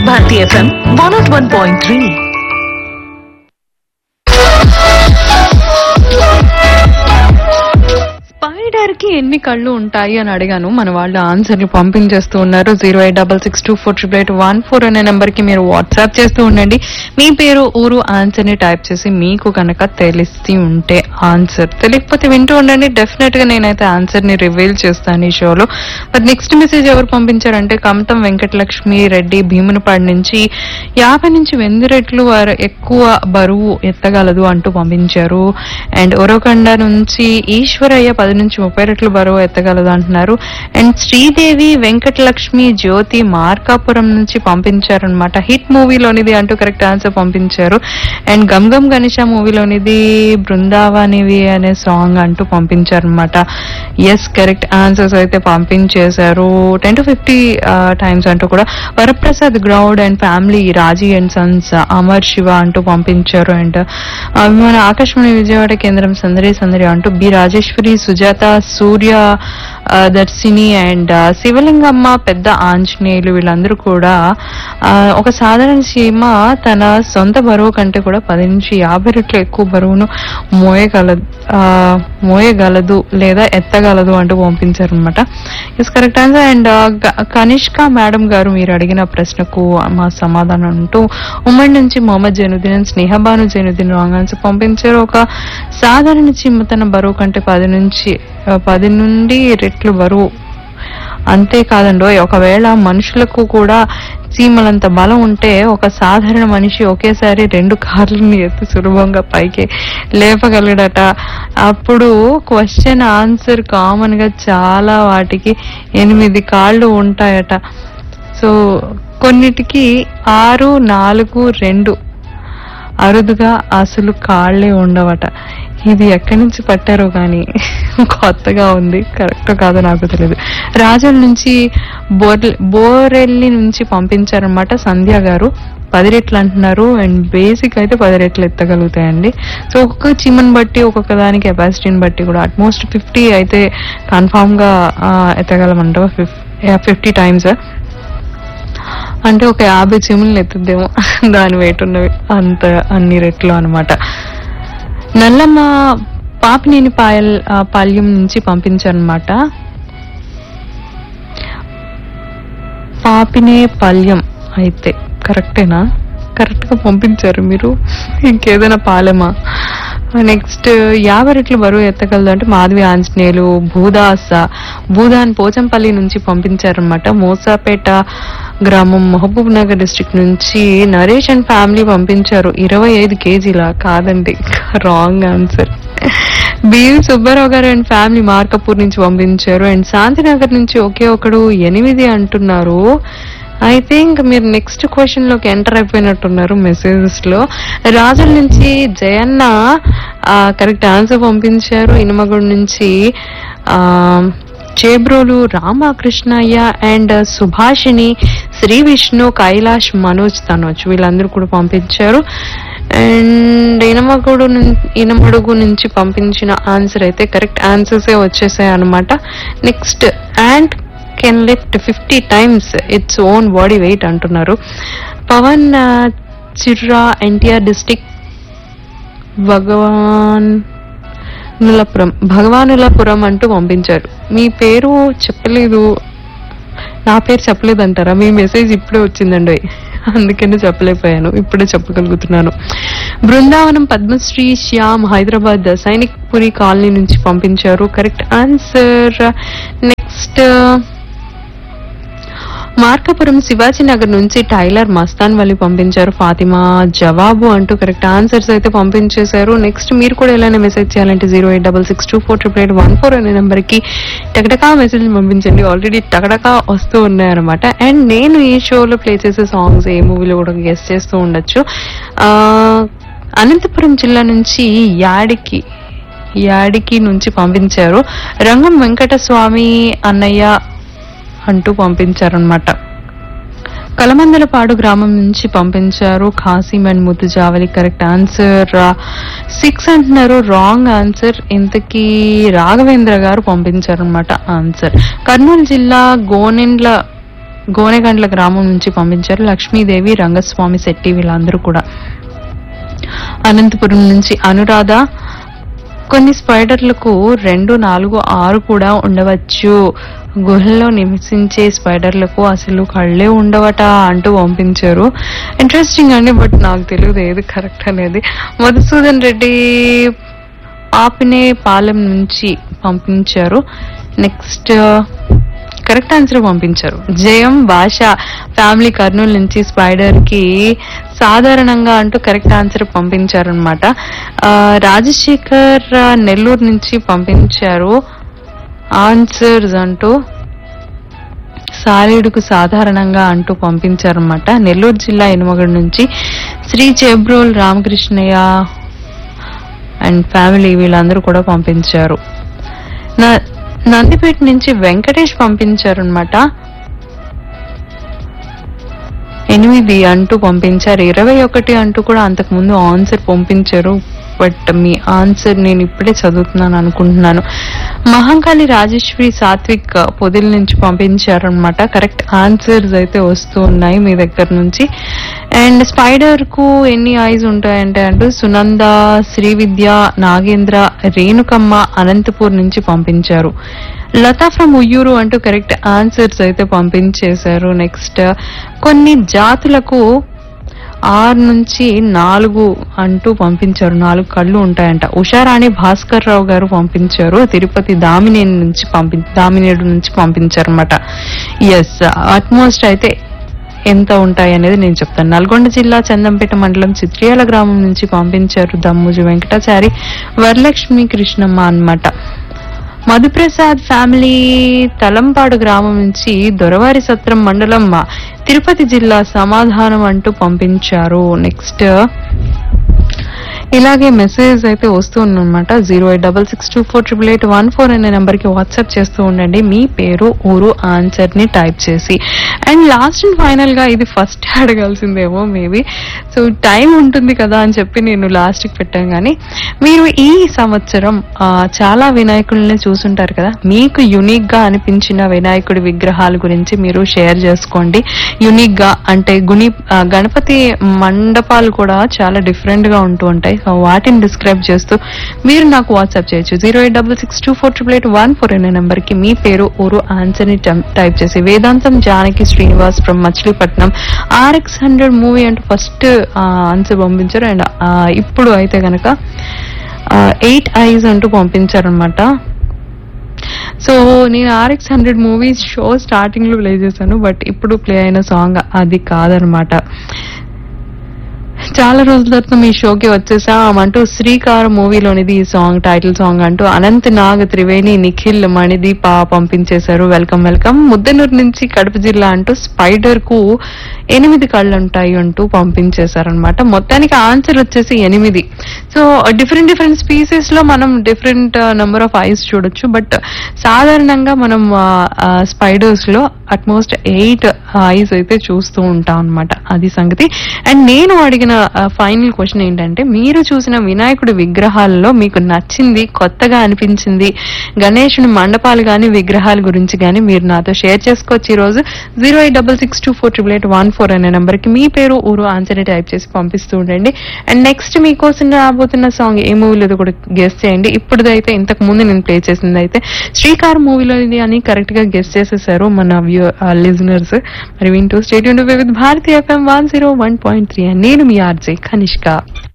Bharati FM one nought one point three spider కి ఎన్ని కళ్ళు ఉంటాయి అని అడిగాను మన వాళ్ళు ఆన్సర్ ని పంపించేస్తూ ఉన్నారు zero eight double six two four triple eight one four అనే నెంబర్ కి మీరు వాట్సాప్ చేస్తూ ఉండండి మీ పేరు ఊరు ఆన్సర్ ని టైప్ చేసి మీకు కనుక తెలిసి ఉంటే ఆన్సర్ తెలియకపోతే వింటూ ఉండండి డెఫినెట్ గా నేనైతే ఆన్సర్ ని రివీల్ చేస్తాను ఈ షోలో మరి నెక్స్ట్ మెసేజ్ ఎవరు పంపించారంటే కమతం వెంకటలక్ష్మి రెడ్డి భీమునిపాడు నుంచి యాభై నుంచి వెంది రెట్లు వారు ఎక్కువ బరువు ఎత్తగలదు అంటూ పంపించారు అండ్ ఒరకొండ నుంచి ఈశ్వరయ్య పది నుంచి ముప్పై రెట్లు బరువు ఎత్తగలదు అంటున్నారు అండ్ శ్రీదేవి వెంకటలక్ష్మి జ్యోతి మార్కాపురం నుంచి పంపించారనమాట హిట్ మూవీలోనిది అంటూ కరెక్ట్ ఆన్సర్ పంపించారు అండ్ గమ్ గమ్ గణేష మూవీలోనిది బృందావనివి అనే సాంగ్ అంటూ పంపించారనమాట ఎస్ కరెక్ట్ ఆన్సర్స్ అయితే పంపించేశారు టెన్ టు ఫిఫ్టీ టైమ్స్ అంటూ కూడా Varaprasad Goud and family Raji and sons Amar Shiva అంటూ పంపించారు అండ్ అభిమాన ఆకాశవాణి విజయవాడ కేంద్రం సందడి సందడి అంటూ బి రాజేశ్వరి సుజాత సూర్య ఆ, దర్శిని అండ్ ఆ, శివలింగమ్మ పెద్ద ఆంజనేయులు వీళ్ళందరూ కూడా ఆ, ఒక సాధారణ సీమ తన సొంత బరువు కంటే కూడా పది నుంచి యాభై రెట్లు ఎక్కువ బరువును మోయగలదు ఆ, మోయగలదు లేదా ఎత్తగలదు అంటూ పంపించారు అనమాట is correct answer and Kanishka madam గారు మీరు అడిగిన ప్రశ్నకు మా సమాధానం అంటూ ఉమ్మడి నుంచి మొహమ్మద్ జైనుద్దీన్ స్నేహబాను జైనుద్దీన్ రాంగ్ ఆన్సర్ పంపించారు ఒక సాధారణ చిమ్మ తన బరువు కంటే పది నుంచి ఆ, పది నుండి రెట్లు బరువు అంతేకాదండి ఒకవేళ మనుషులకు కూడా చీమలంత బలం ఉంటే ఒక సాధారణ మనిషి ఒకేసారి రెండు కార్లని ఎత్తి సులభంగా పైకి లేపగలడట అప్పుడు క్వశ్చన్ ఆన్సర్ కామన్ గా చాలా వాటికి ఎనిమిది కాళ్ళు ఉంటాయట సో కొన్నిటికి ఆరు నాలుగు రెండు అరుదుగా అసలు కాళ్లే ఉండవట ఇది ఎక్కడి నుంచి పట్టారో కానీ కొత్తగా ఉంది కరెక్ట్ కాదో నాకు తెలియదు రాజుల నుంచి బోర్లె బోరెల్లి నుంచి పంపించారనమాట సంధ్య గారు పది రెట్లు అంటున్నారు అండ్ బేసిక్ అయితే పది రెట్లు ఎత్తగలుగుతాయండి సో ఒక్కొక్క చీమని బట్టి ఒక్కొక్క దాని కెపాసిటీని బట్టి కూడా అట్మోస్ట్ ఫిఫ్టీ అయితే కన్ఫామ్ గా ఆ, ఎత్తగలమంట ఫిఫ్టీ టైమ్స్ అంటే ఒక యాభై చీమలు ఎత్తుద్దేమో దాని వెయిట్ ఉన్నవి అంత అన్ని రెట్లు అన్నమాట నల్లమ్మ పాపినేని పాయల్ ఆ, పాల్యం నుంచి పంపించారనమాట పాపినే పల్యం అయితే కరెక్టేనా కరెక్ట్ గా పంపించారు మీరు ఇంకేదైనా పాలెమా నెక్స్ట్ యాభై రెట్లు బరువు ఎత్తగలదు అంటే మాధవి ఆంజనేయులు భూదాస భూదాన్ పోచంపల్లి నుంచి పంపించారనమాట మోసాపేట గ్రామం మహబూబ్ నగర్ డిస్ట్రిక్ట్ నుంచి నరేష్ అండ్ ఫ్యామిలీ పంపించారు ఇరవై ఐదు కేజీల కాదండి రాంగ్ ఆన్సర్ బీవి సుబ్బారావు గారు అండ్ ఫ్యామిలీ మార్కపూర్ నుంచి పంపించారు అండ్ శాంతినగర్ నుంచి ఒకే ఒకడు ఎనిమిది అంటున్నారు ఐ థింక్ మీరు నెక్స్ట్ క్వశ్చన్ లోకి ఎంటర్ అయిపోయినట్టున్నారు మెసేజెస్ లో రాజుల నుంచి జయన్న కరెక్ట్ ఆన్సర్ పంపించారు ఇనుమగుడి నుంచి ఆ చేబ్రోలు రామకృష్ణయ్య అండ్ సుభాషిణి శ్రీ విష్ణు కైలాష్ మనోజ్ తనోజ్ వీళ్ళందరూ కూడా పంపించారు అండ్ ఇనమగుడు నుం- ఇనమడుగు నుంచి పంపించిన ఆన్సర్ అయితే కరెక్ట్ ఆన్సర్సే వచ్చేసాయి అనమాట next and can lift fifty times its own body weight అంటున్నారు పవన్ ఆ, చిర్రా ఎన్టీఆర్ డిస్టిక్ భగవాన్ నులపురం భగవానులపురం అంటూ పంపించారు మీ పేరు చెప్పలేదు నా పేరు చెప్పలేదు అంటారా మీ మెసేజ్ ఇప్పుడే వచ్చిందండి అందుకని చెప్పలేకపోయాను ఇప్పుడే చెప్పగలుగుతున్నాను బృందావనం పద్మశ్రీ శ్యామ్ హైదరాబాద్ సైనిక్ పురి కాలనీ నుంచి పంపించారు correct answer next Markapuram Shivaji Nagar నుంచి టైలర్ మస్తాన్ వల్లి పంపించారు ఫాతిమా జవాబు అంటూ కరెక్ట్ ఆన్సర్స్ అయితే పంపించేశారు నెక్స్ట్ మీరు కూడా ఎలానే మెసేజ్ చేయాలంటే zero eight double six two four triple eight one four అనే నెంబర్ కి టకటకా మెసేజ్ పంపించండి ఆల్రెడీ టకటకా వస్తూ ఉన్నాయన్నమాట అండ్ నేను ఈ షోలో ప్లే చేసే సాంగ్స్ ఏ మూవీలో కూడా గెస్ట్ చేస్తూ ఉండొచ్చు ఆ, అనంతపురం జిల్లా నుంచి యాడికి యాడికి నుంచి పంపించారు రంగం వెంకటస్వామి అన్నయ్య అంటూ పంపించారనమాట కలమందలపాడు గ్రామం నుంచి పంపించారు Khasim and Muddujavali correct answer six అంటున్నారు రాంగ్ ఆన్సర్ ఇంతకీ రాఘవేంద్ర గారు పంపించారు అనమాట ఆన్సర్ కర్నూలు జిల్లా గోనెండ్ల గోనెగండ్ల గ్రామం నుంచి పంపించారు లక్ష్మీదేవి రంగస్వామి శెట్టి వీళ్ళందరూ కూడా అనంతపురం నుంచి అనురాధ కొన్ని స్పైడర్లకు రెండు నాలుగు ఆరు కూడా ఉండవచ్చు గుహల్లో నివసించే స్పైడర్లకు అసలు కళ్ళే ఉండవట అంటూ పంపించారు ఇంట్రెస్టింగ్ అండి బట్ నాకు తెలియదు ఏది కరెక్ట్ అనేది మధుసూదన్ రెడ్డి ఆపినే పాలెం నుంచి పంపించారు నెక్స్ట్ కరెక్ట్ ఆన్సర్ పంపించారు జయం భాష ఫ్యామిలీ కర్నూలు నుంచి స్పైడర్ కి సాధారణంగా అంటూ కరెక్ట్ ఆన్సర్ పంపించారు అనమాట రాజశేఖర్ ఆ, నెల్లూరు నుంచి పంపించారు ఆన్సర్స్ అంటూ సాలీడుకు సాధారణంగా అంటూ పంపించారన్నమాట నెల్లూరు జిల్లా ఎనుమగడ్ నుంచి శ్రీ చెబ్రోల్ రామకృష్ణయ్య అండ్ ఫ్యామిలీ వీళ్ళందరూ కూడా పంపించారు నా- నందిపేట నుంచి వెంకటేష్ పంపించారనమాట ఎనిమిది అంటూ పంపించారు ఇరవై ఒకటి అంటూ కూడా అంతకు ముందు ఆన్సర్ పంపించారు బట్ మీ ఆన్సర్ నేను ఇప్పుడే చదువుతున్నాను అనుకుంటున్నాను మహంకాళి రాజేశ్వరి సాత్విక్ పొదిల నుంచి పంపించారనమాట కరెక్ట్ ఆన్సర్స్ అయితే వస్తూ ఉన్నాయి మీ దగ్గర నుంచి అండ్ స్పైడర్ కు ఎన్ని ఐస్ ఉంటాయంటే అంటూ సునంద శ్రీవిద్య నాగేంద్ర రేణుకమ్మ అనంతపూర్ నుంచి పంపించారు లతా ఫ్రమ్ ఉయ్యూరు అంటూ కరెక్ట్ ఆన్సర్స్ అయితే పంపించేశారు నెక్స్ట్ కొన్ని జాతులకు ఆరు నుంచి నాలుగు అంటూ పంపించారు నాలుగు కళ్ళు ఉంటాయంట ఉషారాణి భాస్కర్ రావు గారు పంపించారు తిరుపతి దామినేని నుంచి పంపి దామినేడు నుంచి పంపించారు అనమాట ఎస్ అట్మోస్ట్ అయితే ఎంత ఉంటాయి అనేది నేను చెప్తాను నల్గొండ జిల్లా చందంపేట మండలం చిత్రియాల గ్రామం నుంచి పంపించారు దమ్ముజు వెంకటాచారి వరలక్ష్మి కృష్ణమ్మ అన్నమాట మధుప్రసాద్ ఫ్యామిలీ తలంపాడు గ్రామం నుంచి దొరవారి సత్రం మండలం తిరుపతి జిల్లా సమాధానం అంటూ పంపించారు నెక్స్ట్ ఇలాగే మెసేజ్ అయితే వస్తూ ఉందన్నమాట zero eight double six two four triple eight one four అనే నెంబర్ కి వాట్సాప్ చేస్తూ ఉండండి మీ పేరు ఊరు ఆన్సర్ ని టైప్ చేసి అండ్ లాస్ట్ అండ్ ఫైనల్ గా ఇది ఫస్ట్ అడగాల్సిందేమో మేబీ సో టైం ఉంటుంది కదా అని చెప్పి నేను లాస్ట్ కి పెట్టాను కానీ మీరు ఈ సంవత్సరం ఆ, చాలా వినాయకుల్ని చూసుంటారు కదా మీకు యునిక్ గా అనిపించిన వినాయకుడి విగ్రహాల గురించి మీరు షేర్ చేసుకోండి యునిక్ గా అంటే గుని ఆ, గణపతి మండపాలు కూడా చాలా డిఫరెంట్ గా ఉంటూ ఉంటాయి సో వాటిని డిస్క్రైబ్ చేస్తూ మీరు నాకు వాట్సాప్ చేయొచ్చు zero eight double six two four triple eight one four అనే నెంబర్ కి మీ పేరు ఊరు ఆన్సర్ ని టైప్ చేసి Vedantam Janaki Srinivas from Machilipatnam RX hundred movie అంటూ ఫస్ట్ ఆన్సర్ పంపించారు అండ్ ఇప్పుడు అయితే గనక ఎయిట్ ఐస్ అంటూ పంపించారనమాట సో నేను RX hundred movies show starting లో ప్లే చేశాను బట్ ఇప్పుడు ప్లే అయిన సాంగ్ అది కాదనమాట చాలా రోజుల తర్వాత మీ షోకి వచ్చేసాం అంటూ శ్రీకార్ మూవీలోనిది ఈ సాంగ్ టైటిల్ సాంగ్ అంటూ అనంత్ నాగ్ త్రివేణి నిఖిల్ మణిదీప పంపించేశారు వెల్కమ్ వెల్కమ్ ముద్దనూరు నుంచి కడప జిల్లా అంటూ స్పైడర్ కు ఎనిమిది కళ్ళు ఉంటాయి అంటూ పంపించేశారనమాట మొత్తానికి ఆన్సర్ వచ్చేసి ఎనిమిది సో డిఫరెంట్ డిఫరెంట్ స్పీసెస్ లో మనం డిఫరెంట్ నెంబర్ ఆఫ్ ఐస్ చూడొచ్చు బట్ సాధారణంగా మనం స్పైడర్స్ లో అట్మోస్ట్ ఎయిట్ ఐస్ అయితే చూస్తూ ఉంటాం అన్నమాట అది సంగతి అండ్ నేను అడిగిన ఫైనల్ క్వశ్చన్ ఏంటంటే మీరు చూసిన వినాయకుడి విగ్రహాలలో మీకు నచ్చింది కొత్తగా అనిపించింది గణేషుని మండపాలు గాని విగ్రహాల గురించి గాని మీరు నాతో షేర్ చేసుకోవచ్చు ఈ రోజు zero eight double six two four triple eight one four అనే నెంబర్ కి మీ పేరు ఊరు ఆన్సర్ టైప్ చేసి పంపిస్తూ ఉండండి అండ్ నెక్స్ట్ మీకోసం రాబోతున్న సాంగ్ ఏ మూవీలో కూడా గెస్ట్ చేయండి ఇప్పుడుదైతే ఇంతకు ముందు నేను ప్లే చేసింది అయితే శ్రీకార్ మూవీలో ఇది అని కరెక్ట్ గా గెస్ట్ చేసేసారు మన వ్యూ లిజనర్స్ మరి వింటూ stadium with Bharatiya FM one zero one point three నేను మీ ఆర్జే కనిష్క